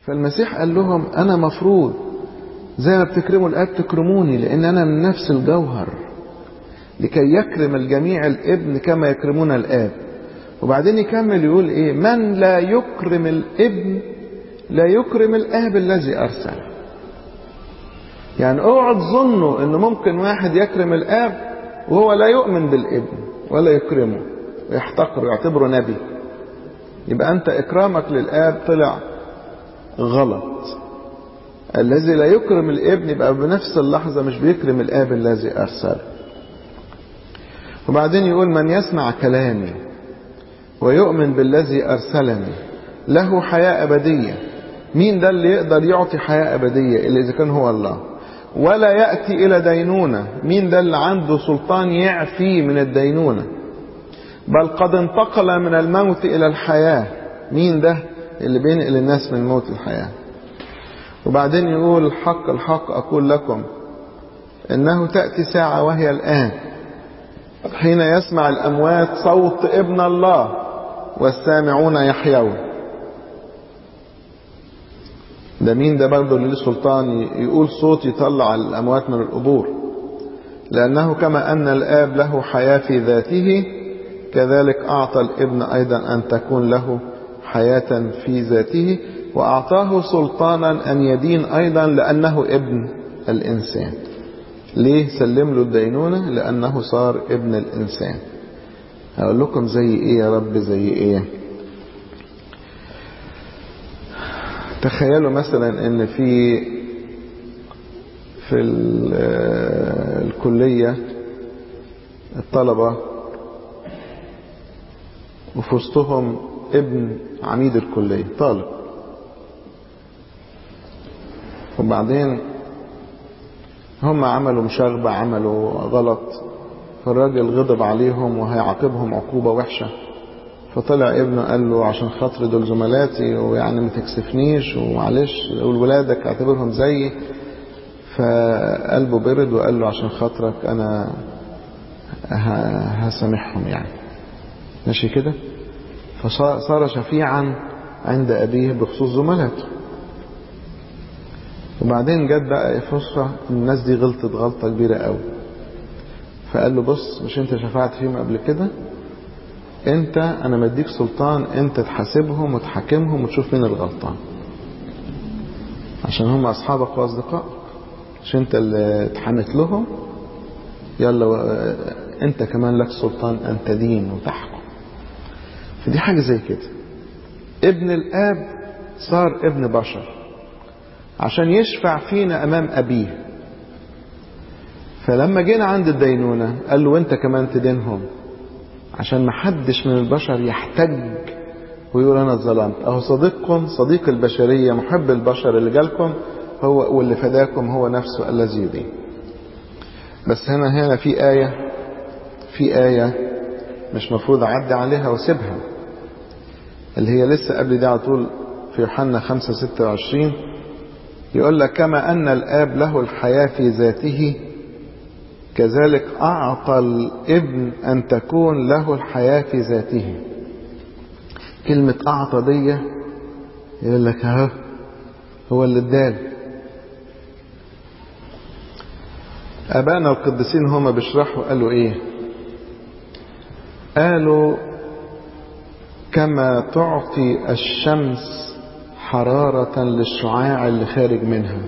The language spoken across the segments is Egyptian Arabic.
فالمسيح قال لهم أنا مفروض زي ما بتكرموا الآب تكرموني لأن أنا من نفس الجوهر لكي يكرم الجميع الابن كما يكرمون الآب وبعدين يكمل يقول إيه من لا يكرم الابن لا يكرم الآب الذي أرسله يعني اوعوا تظنوا ان ممكن واحد يكرم الاب وهو لا يؤمن بالابن ولا يكرمه ويحتقره ويعتبره نبي يبقى انت اكرامك للاب طلع غلط الذي لا يكرم الابن يبقى بنفس اللحظة مش بيكرم الاب الذي ارسله وبعدين يقول من يسمع كلامي ويؤمن بالذي ارسلني له حياة ابدية مين ده اللي يقدر يعطي حياة ابدية الا اذا كان هو الله ولا يأتي إلى دينونة مين ده اللي عنده سلطان يعفي من الدينونة بل قد انتقل من الموت إلى الحياة مين ده اللي بينقل الناس من الموت للحياة وبعدين يقول الحق الحق أقول لكم إنه تأتي ساعة وهي الآن حين يسمع الأموات صوت ابن الله والسامعون يحيون ده مين ده برضه اللي له سلطان يقول صوت يطلع الأموات من القبور لأنه كما أن الآب له حياة في ذاته كذلك أعطى الابن أيضا أن تكون له حياة في ذاته وأعطاه سلطانا أن يدين أيضا لأنه ابن الإنسان ليه سلم له الدينونة لأنه صار ابن الإنسان هقول لكم زي إيه يا رب زي إيه تخيلوا مثلا ان في في الكلية الطلبة وفي وسطهم ابن عميد الكلية طالب وبعدين هم عملوا مشاغبة عملوا غلط فالراجل غضب عليهم وهيعاقبهم عقوبة وحشة فطلع ابنه قال له عشان خاطر دول زملاتي ويعني ما تكسفنيش ومعلش قول ولادك اعتبرهم زيي فقلبه برد وقال له عشان خاطرك انا هسامحهم يعني ماشي كده فصار شفيعا عند ابيه بخصوص زملاته وبعدين جت بقى فرصة الناس دي غلطت غلطة كبيرة قوي فقال له بص مش انت شفعت فيهم قبل كده انت انا مديك سلطان انت تحاسبهم وتحاكمهم وتشوف مين الغلطان عشان هم اصحابك واصدقائك مش انت اللي اتحنت لهم يلا و... انت كمان لك سلطان ان تدين وتحكم فدي حاجة زي كده ابن الاب صار ابن بشر عشان يشفع فينا امام ابيه فلما جينا عند الدينونة قال له وانت كمان تدينهم عشان ما حدش من البشر يحتج ويقول انا اتظلمت اهو صديقكم صديق البشرية محب البشر اللي جالكم هو واللي فداكم هو نفسه الذي يدين بس هنا هنا في آية في آية مش مفروض أعدي عليها واسيبها اللي هي لسه قبل دي على طول في يوحنا 5 26 يقول لك كما أن الآب له الحياة في ذاته كذلك أعطى الابن أن تكون له الحياة في ذاته كلمة أعطى دي يقول لك ها هو اللي ادال أبانا القديسين هما بيشرحوا قالوا إيه قالوا كما تعطي الشمس حرارة للشعاع اللي خارج منها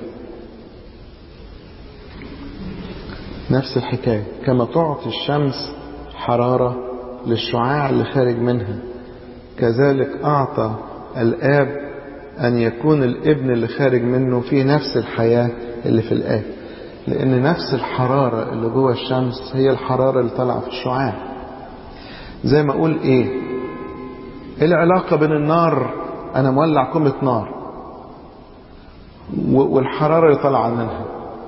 نفس الحكاية كما تعطي الشمس حرارة للشعاع اللي خارج منها كذلك أعطى الآب أن يكون الابن اللي خارج منه في نفس الحياة اللي في الآب لأن نفس الحرارة اللي جوه الشمس هي الحرارة اللي طالعة في الشعاع زي ما أقول إيه إيه العلاقة بين النار أنا مولع كمة نار والحرارة اللي طالعة منها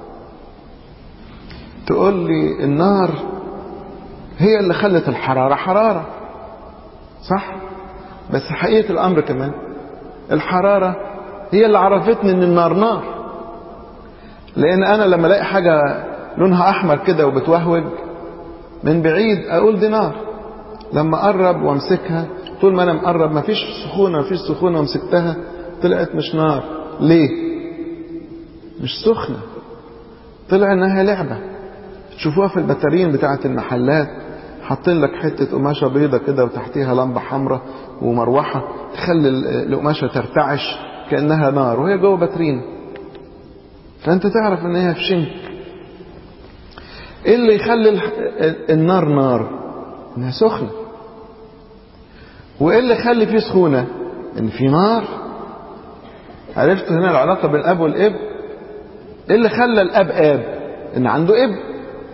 تقول لي النار هي اللي خلت الحرارة حرارة صح بس حقيقة الأمر كمان الحرارة هي اللي عرفتني ان النار نار لان انا لما الاقي حاجة لونها احمر كده وبتوهوج من بعيد اقول دي نار لما اقرب وامسكها طول ما انا مقرب مفيش سخونة مفيش سخونة ومسكتها طلعت مش نار ليه مش سخنة طلع انها لعبة تشوفوها في البتارين بتاعة المحلات حاطين لك حتة قماشة بيضة كده وتحتيها لمبة حمراء ومروحة تخلي القماشة ترتعش كأنها نار وهي جوه باترين فأنت تعرف إن هي في شنك إيه اللي يخلي النار نار؟ إنها سخنة وإيه اللي يخلي فيه سخونة؟ إن في نار عرفت هنا العلاقة بين الأب والابن؟ إيه اللي خلى الأب آب؟ إن عنده ابن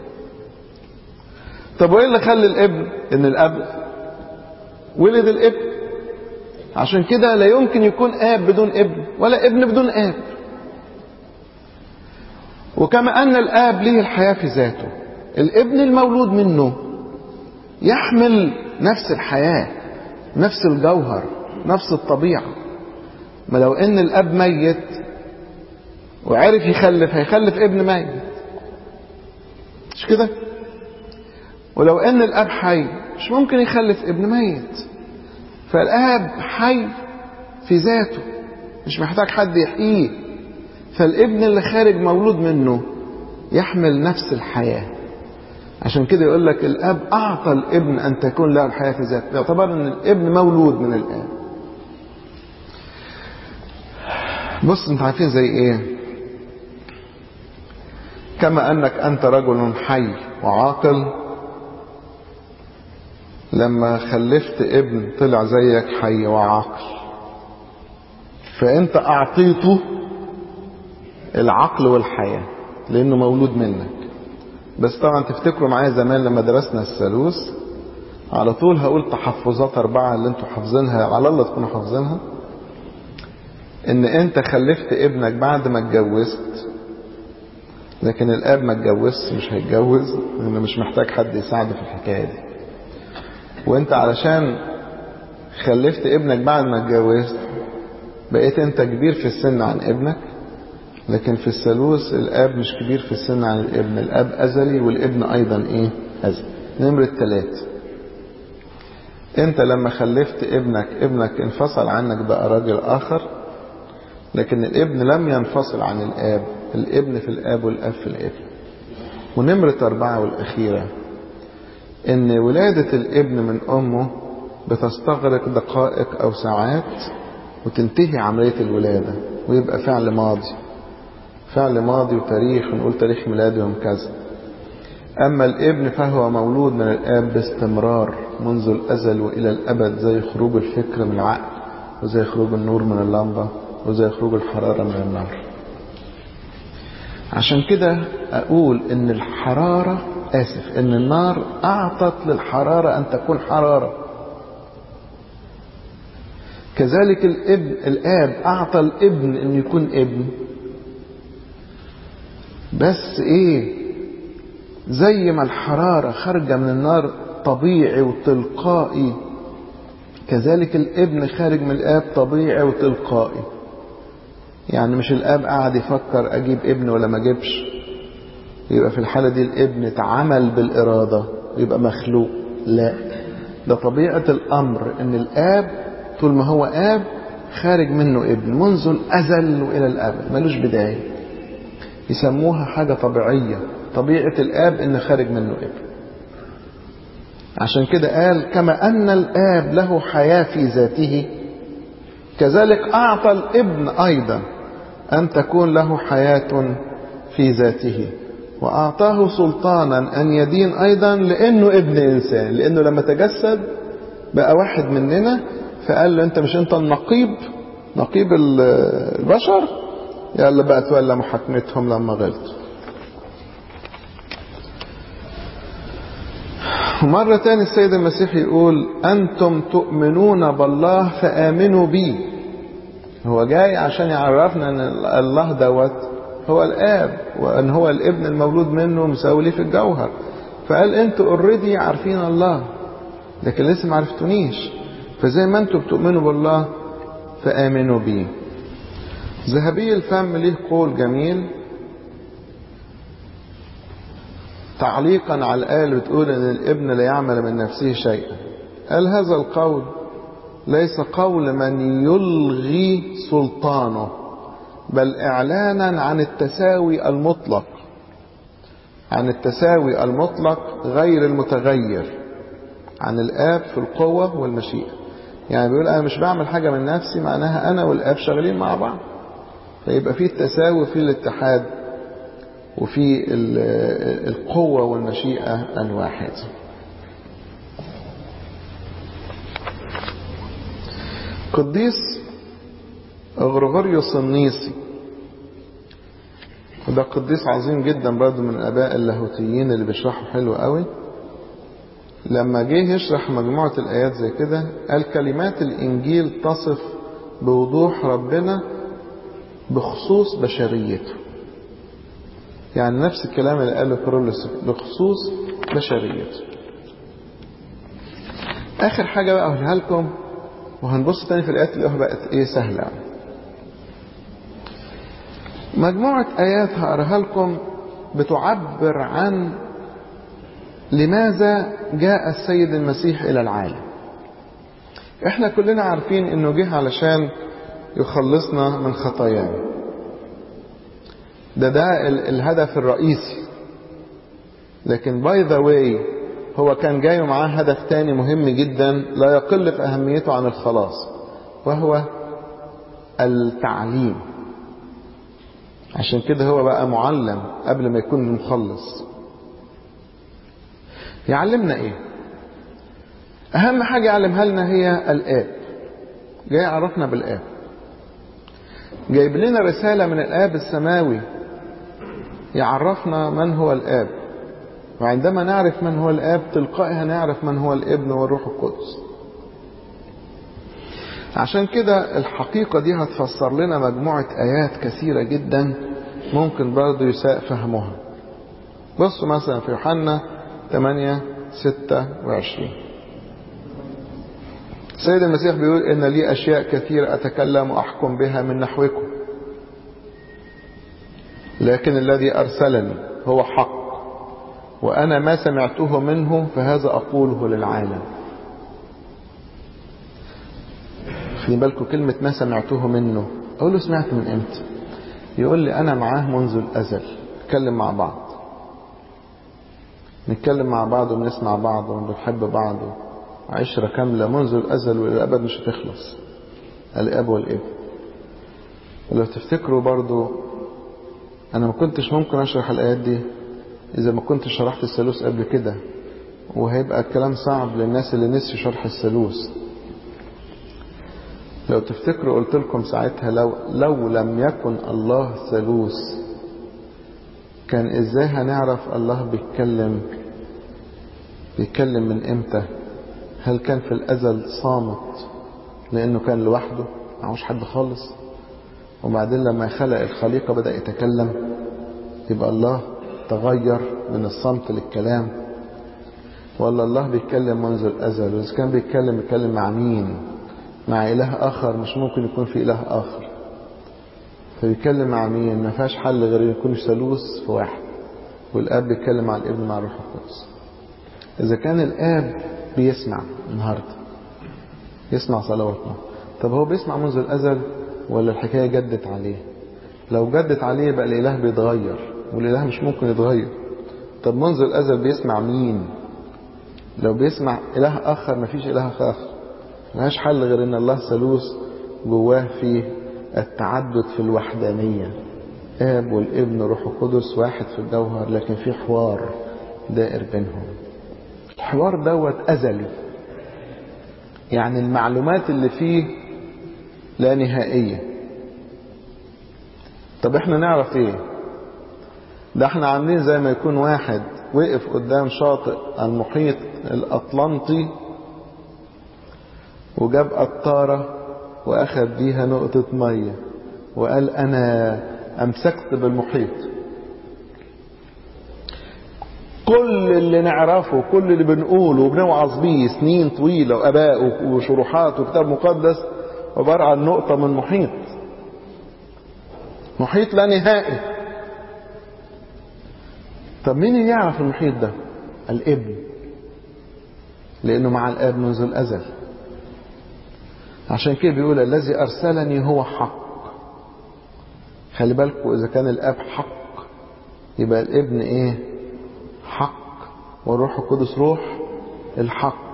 طب وايه اللي خلى الابن ان الاب ولد الابن عشان كده لا يمكن يكون اب بدون ابن ولا ابن بدون اب وكما ان الاب له الحياه في ذاته الابن المولود منه يحمل نفس الحياه نفس الجوهر نفس الطبيعه ما لو ان الاب ميت وعرف يخلف هيخلف ابن ميت مش كده ولو ان الاب حي مش ممكن يخلف ابن ميت فالاب حي في ذاته مش محتاج حد يحييه فالابن اللي خارج مولود منه يحمل نفس الحياة عشان كده يقول لك الاب اعطى الابن ان تكون له الحياة في ذاته يعتبر ان الابن مولود من الاب بص انتوا عارفين زي ايه كما انك انت رجل حي وعاقل لما خلفت ابن طلع زيك حي وعاقل فانت اعطيته العقل والحياة لانه مولود منك بس طبعا تفتكروا معايا زمان لما درسنا الثالوث على طول هقول تحفظات اربعة اللي انتوا حافظينها على الله تكونوا حافظينها ان انت خلفت ابنك بعد ما اتجوزت لكن الاب ما اتجوزش مش هيتجوز لانه مش محتاج حد يساعده في الحكايه دي وانت علشان خلفت ابنك بعد ما اتجوزت بقيت انت كبير في السن عن ابنك لكن في الثالوث الاب مش كبير في السن عن الابن الاب ازلي والابن ايضا ايه ازلي نمرة ثلاثة انت لما خلفت ابنك ابنك انفصل عنك بقى راجل اخر لكن الابن لم ينفصل عن الاب الابن في الاب والاب في الابن ونمرة اربعة والاخيرة ان ولادة الابن من امه بتستغرق دقائق او ساعات وتنتهي عملية الولادة ويبقى فعل ماضي فعل ماضي وتاريخ ونقول تاريخ ميلاده يوم كذا أما الابن فهو مولود من الآب باستمرار منذ الأزل وإلى الأبد زي خروج الفكر من العقل وزي خروج النور من اللمبة وزي خروج الحرارة من النار عشان كده أقول إن الحرارة آسف إن النار أعطت للحرارة أن تكون حرارة كذلك الابن الآب أعطى الابن أن يكون ابن بس إيه زي ما الحرارة خارجة من النار طبيعي وتلقائي كذلك الابن خارج من الآب طبيعي وتلقائي يعني مش الآب قاعد يفكر أجيب ابن ولا ما أجيبش يبقى في الحالة دي الابن اتعمل بالإرادة يبقى مخلوق لا ده طبيعة الأمر إن الآب طول ما هو آب خارج منه ابن منذ الأزل وإلى الأبد ملوش بداية يسموها حاجة طبيعية طبيعة الآب إن خارج منه ابن عشان كده قال كما أن الآب له حياة في ذاته كذلك أعطى الابن أيضا أن تكون له حياة في ذاته وأعطاه سلطانا أن يدين أيضا لأنه ابن إنسان لأنه لما تجسد بقى واحد مننا فقال له أنت مش أنت النقيب نقيب البشر يلا بقى تولى محاكمتهم لما غلطوا مرة تاني السيد المسيح يقول أنتم تؤمنون بالله فآمنوا بي هو جاي عشان يعرفنا أن الله دوت هو الآب وأن هو الابن المولود منه مساوي في الجوهر فقال أنتوا اوريدي عارفين الله لكن لسه ما عرفتونيش فزي ما أنتوا بتؤمنوا بالله فآمنوا بي ذهبي الفم ليه قول جميل تعليقا على الآية اللي بتقول إن الابن لا يعمل من نفسه شيئا قال هذا القول ليس قول من يلغي سلطانه بل إعلانا عن التساوي المطلق عن التساوي المطلق غير المتغير عن الآب في القوة والمشيئة يعني بيقول أنا مش بعمل حاجة من نفسي معناها أنا والآب شغالين مع بعض فيبقى في التساوي في الاتحاد وفي القوة والمشيئة الواحدة قديس غرغوريوس النيسي وده قديس عظيم جدا برضه من الآباء اللاهوتيين اللي بيشرحوا حلو قوي لما جه يشرح مجموعة الآيات زي كده قال كلمات الإنجيل تصف بوضوح ربنا بخصوص بشريته يعني نفس الكلام اللي قاله كرولوس بخصوص بشريته آخر حاجة بقى أقولها لكم وهنبص تاني في الآيات اللي بقت إيه سهلة مجموعة آيات هقراها لكم بتعبر عن لماذا جاء السيد المسيح إلى العالم احنا كلنا عارفين انه جه علشان يخلصنا من خطايانا ده ده الهدف الرئيسي لكن باي ذا واي هو كان جاي معاه هدف تاني مهم جدا لا يقل في أهميته عن الخلاص وهو التعليم عشان كده هو بقى معلم قبل ما يكون مخلص يعلمنا ايه اهم حاجة يعلمها لنا هي الاب جاي يعرفنا بالاب جايب لنا رسالة من الاب السماوي يعرفنا من هو الاب وعندما نعرف من هو الاب تلقائي هنعرف من هو الابن والروح القدس عشان كده الحقيقة دي هتفسر لنا مجموعة آيات كثيرة جدا ممكن برضو يساء فهمها بصوا مثلا في يوحنا 8 26 السيد المسيح بيقول إن لي أشياء كثيرة أتكلم وأحكم بها من نحوكم لكن الذي أرسلني هو حق وأنا ما سمعته منه فهذا أقوله للعالم في بالكم كلمة ما سمعته منه أقول له سمعت من إمتى يقول لي أنا معاه منذ الأزل نتكلم مع بعض نتكلم مع بعض ونسمع بعض ونحب بعض عشرة كاملة منذ الأزل وإلى الأبد مش هتخلص الأب والابن ولو تفتكروا برضو أنا ما كنتش ممكن أشرح الآيات دي إذا ما كنتش شرحت الثالوث قبل كده وهيبقى الكلام صعب للناس اللي نسي شرح الثالوث لو تفتكروا قلت لكم ساعتها لو لو لم يكن الله ثالوث كان ازاي هنعرف الله بيتكلم بيتكلم من امتى هل كان في الازل صامت لانه كان لوحده معهوش حد خالص وبعدين لما خلق الخليقة بدأ يتكلم يبقى الله تغير من الصمت للكلام ولا الله بيتكلم منذ الأزل وإذا كان بيتكلم بيتكلم مع مين مع إله آخر مش ممكن يكون في إله آخر فبيتكلم مع مين ما فيهاش حل غير يكون ثالوث في واحد والآب بيتكلم مع الابن مع الروح القدس إذا كان الآب بيسمع النهاردة يسمع صلواتنا طب هو بيسمع منذ الأزل ولا الحكاية جدت عليه لو جدت عليه يبقى الإله بيتغير والإله مش ممكن يتغير طب منذ الأزل بيسمع مين لو بيسمع إله آخر مفيش إله آخر ملهاش حل غير إن الله ثالوث جواه فيه التعدد في الوحدانية آب والابن روح القدس واحد في الجوهر لكن في حوار دائر بينهم الحوار دوت أزلي يعني المعلومات اللي فيه لا نهائية طب احنا نعرف ايه ده احنا عاملين زي ما يكون واحد وقف قدام شاطئ المحيط الأطلنطي وجاب قطارة وأخذ بيها نقطة مية وقال أنا أمسكت بالمحيط كل اللي نعرفه كل اللي بنقوله وبنوعظ بيه سنين طويلة وأباء وشروحات وكتاب مقدس عبارة عن نقطة من محيط محيط لا نهائي طب مين اللي يعرف المحيط ده الابن لأنه مع الآب منذ الأزل عشان كده بيقول الذي أرسلني هو حق خلي بالكم إذا كان الآب حق يبقى الابن إيه حق والروح القدس روح الحق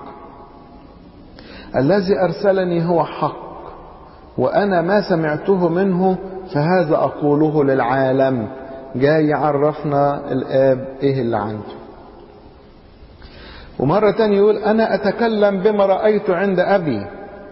الذي أرسلني هو حق وأنا ما سمعته منه فهذا أقوله للعالم جاي يعرفنا الآب إيه اللي عنده ومرة تانية يقول أنا أتكلم بما رأيت عند أبي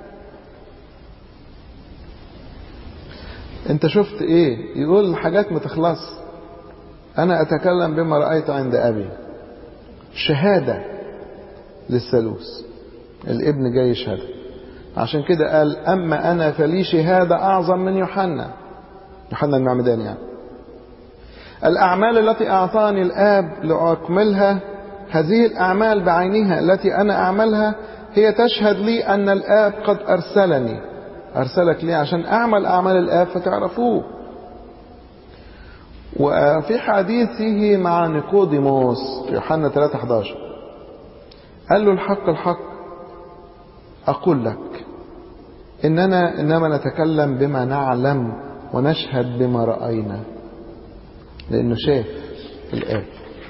أنت شفت إيه يقول حاجات ما تخلص أنا أتكلم بما رأيت عند أبي شهادة للثالوث الابن جاي يشهد عشان كده قال أما أنا فلي شهادة أعظم من يوحنا يوحنا المعمدان يعني الأعمال التي أعطاني الآب لأكملها هذه الأعمال بعينها التي أنا أعملها هي تشهد لي أن الآب قد أرسلني أرسلك لي عشان أعمل أعمال الآب فتعرفوه وفي حديثه مع نيقوديموس في يوحنا 3:11 قال له الحق الحق أقول لك إننا إنما نتكلم بما نعلم ونشهد بما رأينا لأنه شاف الآب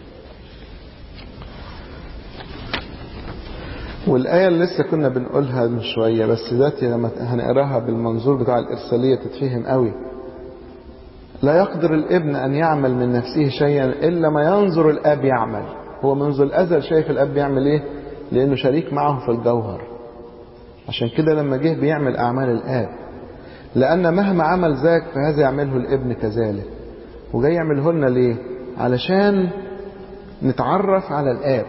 والآية اللي لسه كنا بنقولها من شوية بس دلوقتي لما هنقراها بالمنظور بتاع الإرسالية تتفهم قوي لا يقدر الابن أن يعمل من نفسه شيئا إلا ما ينظر الآب يعمل هو منذ الأزل شايف الآب بيعمل إيه لأنه شريك معه في الجوهر عشان كده لما جه بيعمل أعمال الآب لأن مهما عمل ذاك فهذا يعمله الابن كذلك وجاي يعمله لنا ليه علشان نتعرف على الآب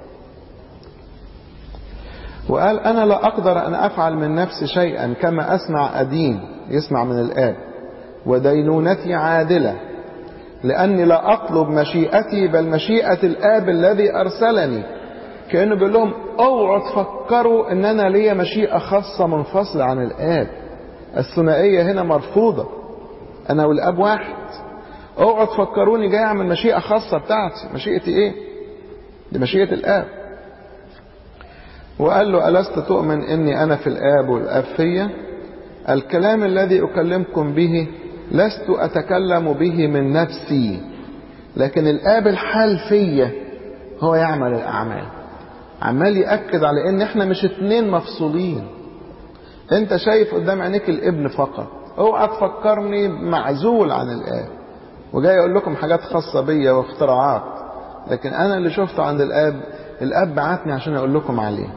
وقال أنا لا أقدر أن أفعل من نفسي شيئا كما أسمع أدين يسمع من الآب ودينونتي عادلة لأني لا أطلب مشيئتي بل مشيئة الآب الذي أرسلني كأنه بيقول لهم اوعوا تفكروا ان انا ليا مشيئة خاصة منفصلة عن الآب الثنائية هنا مرفوضة انا والآب واحد اوعوا تفكروني جاي اعمل مشيئة خاصة بتاعتي مشيئتي ايه دي مشيئة الآب وقال له ألست تؤمن إني أنا في الآب والآب فيا الكلام الذي أكلمكم به لست أتكلم به من نفسي لكن الآب الحال فيا هو يعمل الأعمال عمال يأكد على إن إحنا مش اتنين مفصولين أنت شايف قدام عينيك الابن فقط اوعى تفكرني معزول عن الآب وجاي أقول لكم حاجات خاصة بيا واختراعات لكن أنا اللي شفته عند الآب الآب بعتني عشان أقول لكم عليه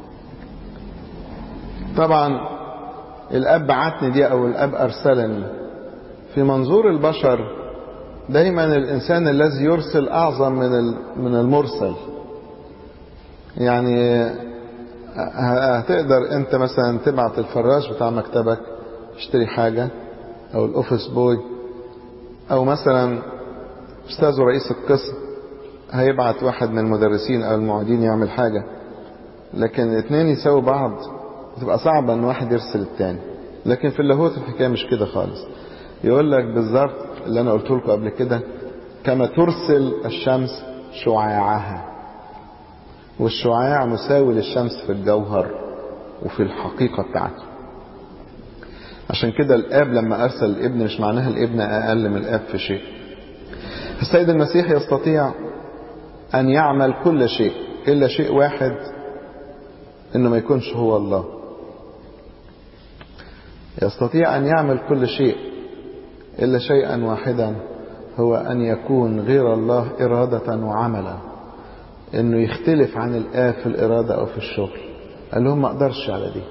طبعا الأب بعتني دي أو الأب أرسلني في منظور البشر دايما الإنسان الذي يرسل أعظم من من المرسل يعني هتقدر أنت مثلا تبعت الفراش بتاع مكتبك يشتري حاجة أو الأوفيس بوي أو مثلا أستاذ رئيس القسم هيبعت واحد من المدرسين أو المعيدين يعمل حاجة لكن الاثنين يساووا بعض تبقى صعبة ان واحد يرسل التاني لكن في اللاهوت الحكاية مش كده خالص يقول لك بالظبط اللي انا قلت لكم قبل كده كما ترسل الشمس شعاعها والشعاع مساوي للشمس في الجوهر وفي الحقيقة بتاعته عشان كده الاب لما ارسل الابن مش معناها الابن اقل من الاب في شيء السيد المسيح يستطيع ان يعمل كل شيء الا شيء واحد انه ما يكونش هو الله يستطيع ان يعمل كل شيء الا شيئا واحدا هو ان يكون غير الله اراده وعملا انه يختلف عن الاب في الاراده او في الشغل قال لهم ما اقدرش على دي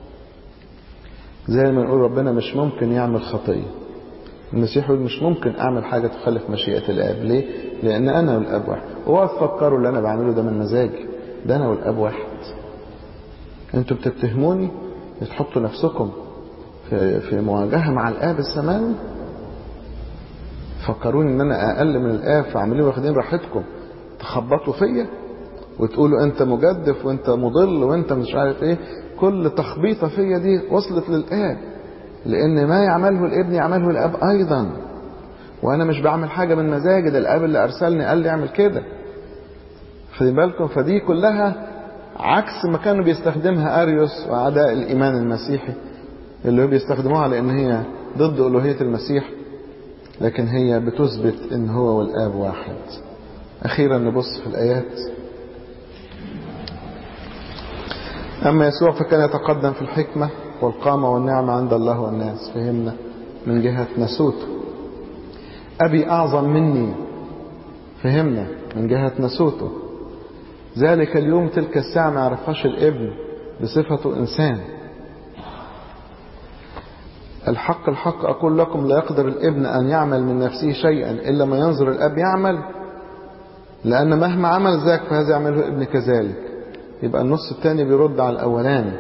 زي ما نقول ربنا مش ممكن يعمل خطيه المسيح يقول مش ممكن اعمل حاجه تخالف مشيئه الاب ليه لان انا والاب واحد اوعوا تفكروا اللي انا بعمله ده من مزاجي ده انا والاب واحد انتوا بتتهموني تحطوا نفسكم في في مواجهه مع الاب السماوي فكروني ان انا اقل من الاب فعمالين واخدين راحتكم تخبطوا فيا وتقولوا انت مجدف وانت مضل وانت مش عارف ايه كل تخبيطه فيا دي وصلت للاب لان ما يعمله الابن يعمله الاب ايضا وانا مش بعمل حاجه من مزاجي ده الاب اللي ارسلني قال لي اعمل كده خدي بالكم فدي كلها عكس ما كانوا بيستخدمها اريوس واعداء الايمان المسيحي اللي هو بيستخدموها لان هي ضد الوهيه المسيح لكن هي بتثبت ان هو والآب واحد أخيرا نبص في الآيات أما يسوع فكان يتقدم في الحكمة والقامة والنعمة عند الله والناس فهمنا من جهة نسوته أبي أعظم مني فهمنا من جهة نسوته ذلك اليوم تلك الساعة ما يعرفهاش الابن بصفته إنسان الحق الحق أقول لكم لا يقدر الابن أن يعمل من نفسه شيئا إلا ما ينظر الأب يعمل لأن مهما عمل ذاك فهذا يعمله الابن كذلك يبقى النص الثاني بيرد على الأولاني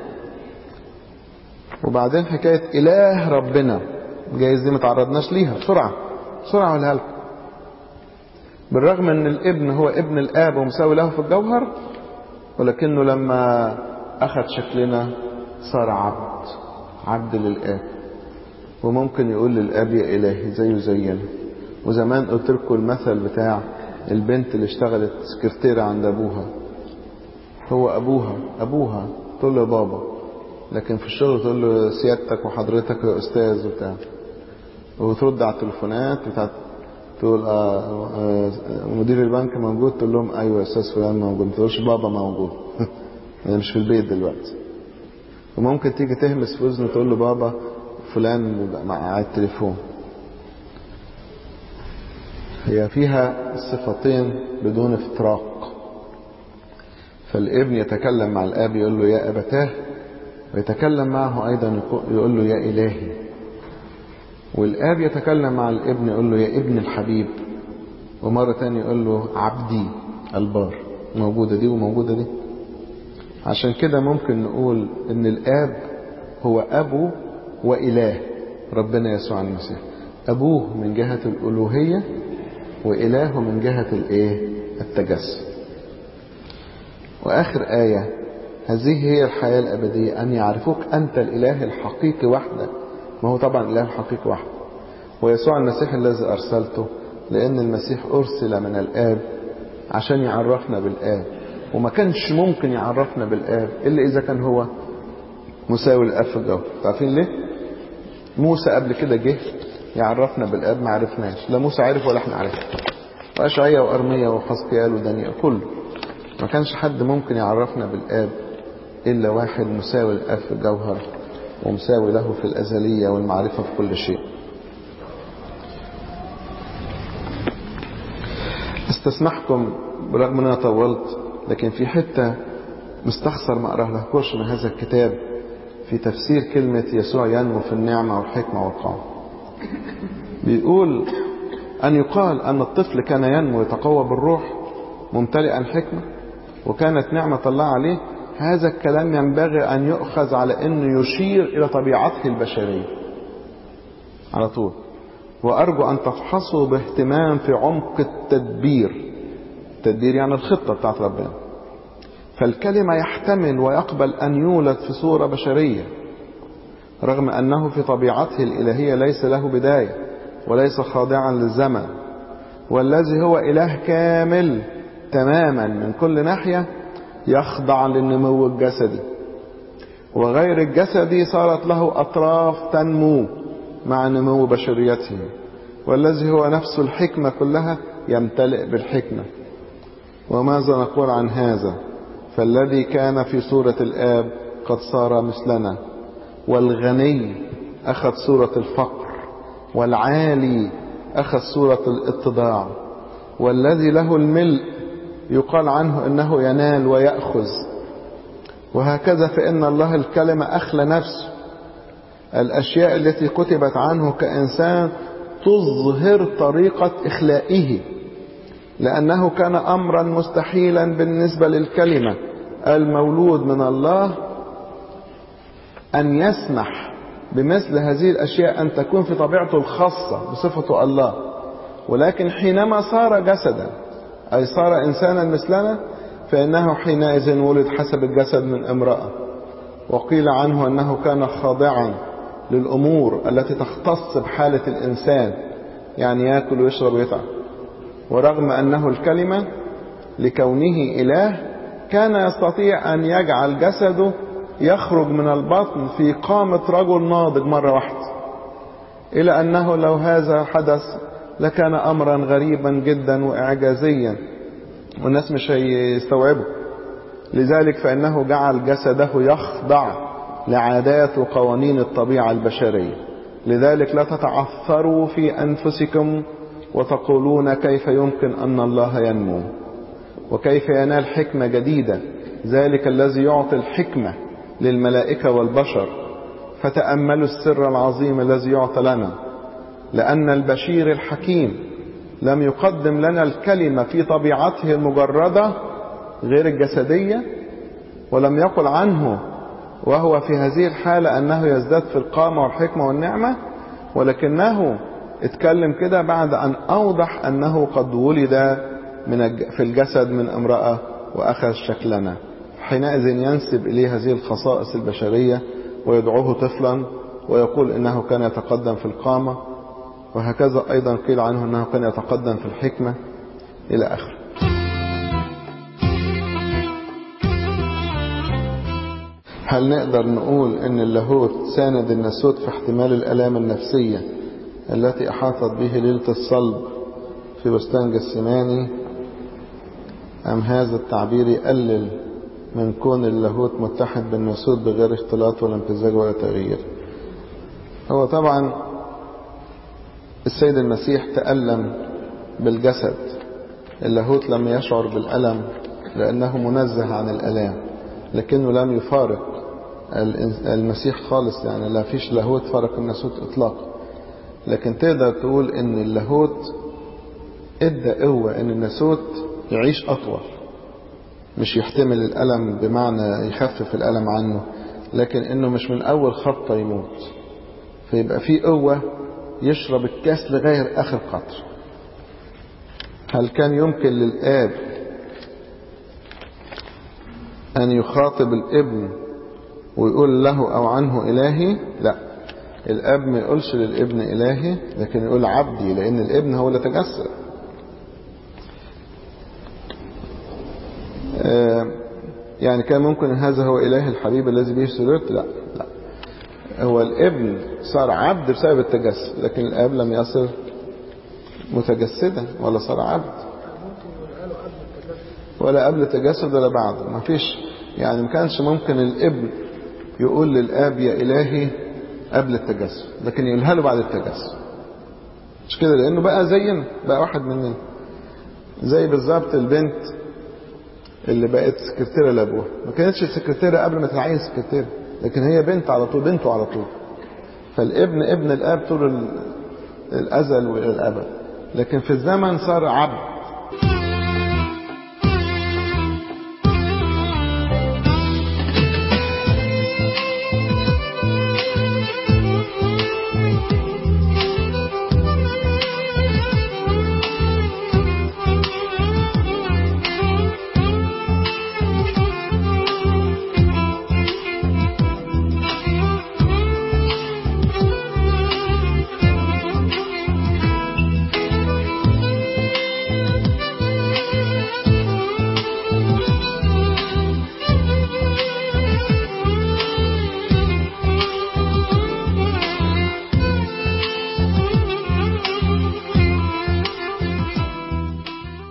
وبعدين حكاية إله ربنا جايز دي ما تعرضناش ليها بسرعة بسرعة أقولها لكم بالرغم ان الابن هو ابن الاب ومساوي له في الجوهر ولكنه لما اخذ شكلنا صار عبد عبد للاب وممكن يقول للاب يا الهي زيه زينا وزمان قلت لكم المثل بتاع البنت اللي اشتغلت سكرتيرة عند ابوها هو ابوها ابوها تقول له بابا لكن في الشغل تقول له سيادتك وحضرتك يا استاذ وبتاع وترد على التليفونات بتاعت تقول آه آه مدير البنك موجود تقول لهم ايوه يا استاذ فلان موجود ما تقولش بابا موجود انا مش في البيت دلوقتي وممكن تيجي تهمس في اذنه تقول له بابا فلان على التليفون هي فيها صفتين بدون افتراق فالابن يتكلم مع الاب يقول له يا ابتاه ويتكلم معه ايضا يقول له يا الهي والآب يتكلم مع الابن يقول له يا ابن الحبيب ومرة تانية يقول له عبدي البار موجودة دي وموجودة دي عشان كده ممكن نقول ان الآب هو أبو وإله ربنا يسوع المسيح أبوه من جهة الألوهية وإله من جهة الإيه التجسد وآخر آية هذه هي الحياة الأبدية أن يعرفوك أنت الإله الحقيقي وحدك ما هو طبعا إله الحقيقي وحده ويسوع المسيح الذي أرسلته لأن المسيح أرسل من الآب عشان يعرفنا بالآب وما كانش ممكن يعرفنا بالآب إلا إذا كان هو مساوي الآب في الجوهر عارفين ليه؟ موسى قبل كده جه يعرفنا بالآب ما عرفناش لا موسى عرف ولا احنا عرفنا وأشعية وأرمية وحسقيال ودانيال كله ما كانش حد ممكن يعرفنا بالآب إلا واحد مساوي الآب في الجوهر ومساوي له في الأزلية والمعرفة في كل شيء استسمحكم برغم ان انا طولت لكن في حتة مستخسر ما اقراه لهكوش من هذا الكتاب في تفسير كلمة يسوع ينمو في النعمة والحكمة والقوة بيقول أن يقال أن الطفل كان ينمو يتقوى بالروح ممتلئا حكمة وكانت نعمة الله عليه هذا الكلام ينبغي أن يؤخذ على أنه يشير إلى طبيعته البشرية على طول وأرجو أن تفحصوا باهتمام في عمق التدبير التدبير يعني الخطة بتاعت ربنا فالكلمة يحتمل ويقبل أن يولد في صورة بشرية رغم أنه في طبيعته الإلهية ليس له بداية وليس خاضعا للزمن والذي هو إله كامل تماما من كل ناحية يخضع للنمو الجسدي وغير الجسدي صارت له أطراف تنمو مع نمو بشريته والذي هو نفس الحكمة كلها يمتلئ بالحكمة وماذا نقول عن هذا فالذي كان في صورة الآب قد صار مثلنا والغني أخذ صورة الفقر والعالي أخذ صورة الاتضاع والذي له الملء يقال عنه انه ينال ويأخذ وهكذا فإن الله الكلمة أخلى نفسه الأشياء التي كتبت عنه كإنسان تظهر طريقة إخلائه لأنه كان أمرا مستحيلا بالنسبة للكلمة المولود من الله أن يسمح بمثل هذه الأشياء أن تكون في طبيعته الخاصة بصفة الله ولكن حينما صار جسدا أي صار إنسانا مثلنا فإنه حينئذ ولد حسب الجسد من امرأة وقيل عنه أنه كان خاضعا للأمور التي تختص بحالة الإنسان يعني يأكل ويشرب ويتعب ورغم أنه الكلمة لكونه إله كان يستطيع أن يجعل جسده يخرج من البطن في قامة رجل ناضج مرة واحدة إلى أنه لو هذا حدث لكان أمرا غريبا جدا وإعجازيا والناس مش هيستوعبوا لذلك فإنه جعل جسده يخضع لعادات وقوانين الطبيعة البشرية لذلك لا تتعثروا في أنفسكم وتقولون كيف يمكن أن الله ينمو وكيف ينال حكمة جديدة ذلك الذي يعطي الحكمة للملائكة والبشر فتأملوا السر العظيم الذي يعطى لنا لأن البشير الحكيم لم يقدم لنا الكلمة في طبيعته المجردة غير الجسدية ولم يقل عنه وهو في هذه الحالة أنه يزداد في القامة والحكمة والنعمة ولكنه اتكلم كده بعد أن أوضح أنه قد ولد من في الجسد من امرأة وأخذ شكلنا حينئذ ينسب إليه هذه الخصائص البشرية ويدعوه طفلا ويقول إنه كان يتقدم في القامة وهكذا أيضا قيل عنه أنه كان يتقدم في الحكمة إلى آخره هل نقدر نقول ان اللاهوت ساند الناسوت في احتمال الالام النفسيه التي احاطت به ليله الصلب في بستان جسماني ام هذا التعبير يقلل من كون اللاهوت متحد بالناسوت بغير اختلاط ولا امتزاج ولا تغيير هو طبعا السيد المسيح تألم بالجسد اللاهوت لم يشعر بالألم لأنه منزه عن الألام لكنه لم يفارق المسيح خالص يعني لا فيش لاهوت فارق الناسوت اطلاقا لكن تقدر تقول ان اللاهوت ادى قوة ان الناسوت يعيش اطول مش يحتمل الالم بمعنى يخفف الالم عنه لكن انه مش من اول خبطة يموت فيبقى في قوة يشرب الكاس لغاية اخر قطر هل كان يمكن للاب أن يخاطب الابن ويقول له أو عنه إلهي لا الأب ما يقولش للابن إلهي لكن يقول عبدي لأن الابن هو اللي تجسد يعني كان ممكن هذا هو إله الحبيب الذي به سررت لا لا هو الابن صار عبد بسبب التجسد لكن الأب لم يصر متجسدا ولا صار عبد ولا قبل التجسد ولا بعده ما فيش يعني ما كانش ممكن الابن يقول للاب يا الهي قبل التجسد لكن يقولها له بعد التجسد مش كده لانه بقى زينا بقى واحد مننا زي بالظبط البنت اللي بقت سكرتيرة لابوها ما كانتش سكرتيرة قبل ما تتعين سكرتيرة لكن هي بنت على طول بنته على طول فالابن ابن الاب طول الازل والى الابد لكن في الزمن صار عبد